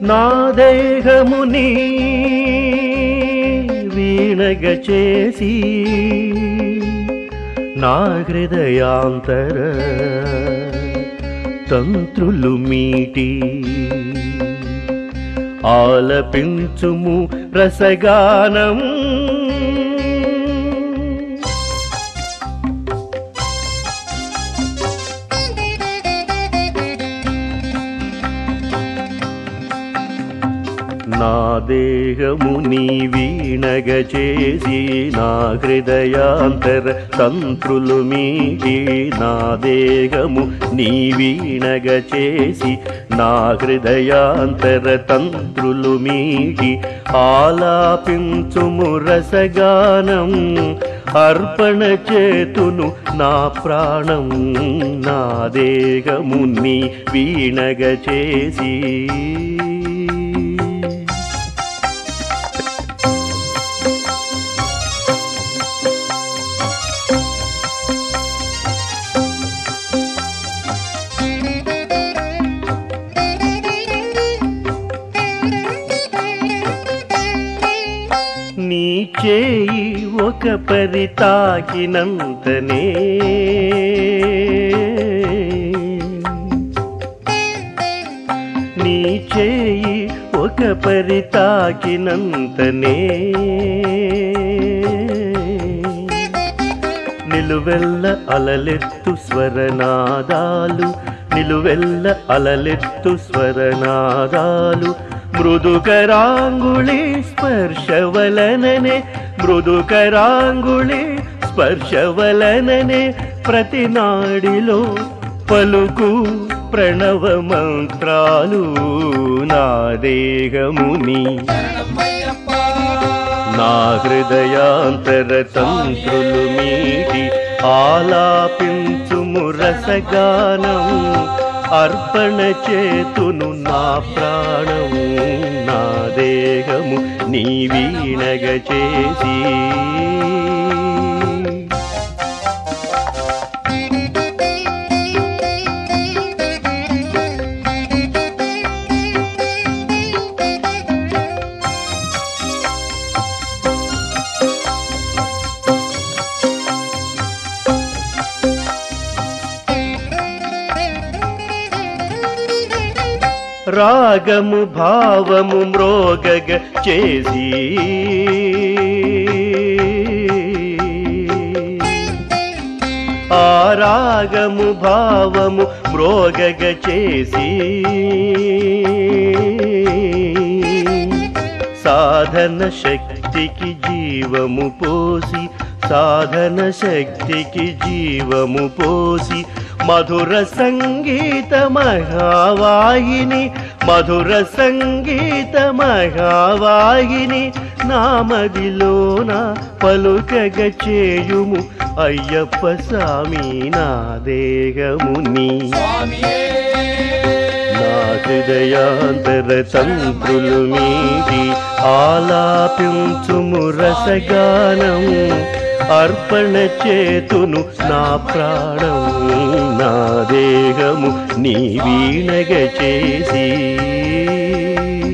నా దేహముని వీణగ చేసి నా హృదయాంతర తంత్రులు మీటి ఆలపించుము రసగానం నా దేహము నీ వీణగ చేసి నా హృదయాంతర తంత్రులు మీటి నా దేహము నీ వీణగ చేసి నా హృదయాంతర తంత్రులు మీటి ఆలాపించుము రసగానం అర్పణ చేతును నా ప్రాణం నా దేహము నీ వీణగ చేసి నీ చేయి ఒక పరి తాకినంతనే నీ చేయి ఒక పరి తాకినంతనే నిలువెల్ల అలలెత్తు స్వరనాదాలు నిలువెల్ల అలలెత్తు స్వరనాదాలు మృదుకరాంగుళి స్పర్శవలననే మృదుకరాంగుళి స్పర్శవలననే ప్రతి నాడిలో పలుకు ప్రణవ మంత్రాలు నా దేహముని నా హృదయాంతర తంత్రులు మీటి ఆలాపించుము రసగానం అర్పణ చేతును నా ప్రాణము నా దేహము నీ వీణగ చేసి రాగము భావము మ్రోగగ చేసి ఆ రాగము భావము మ్రోగగ చేసి సాధన శక్తికి జీవము పోసి సాధన శక్తికి జీవము పోసి మధుర సంగీత మహావాహిని మధుర సంగీత మహావాహిని నామదిలోన పలుకగ చేయుము అయ్యప్ప స్వామి నా దేహముని నా హృదయాంతర తంత్రులు మీది ఆలాపించుము రసగానం అర్పణ చేతును నా ప్రాణం నా దేహము నీ వీణగ చేసి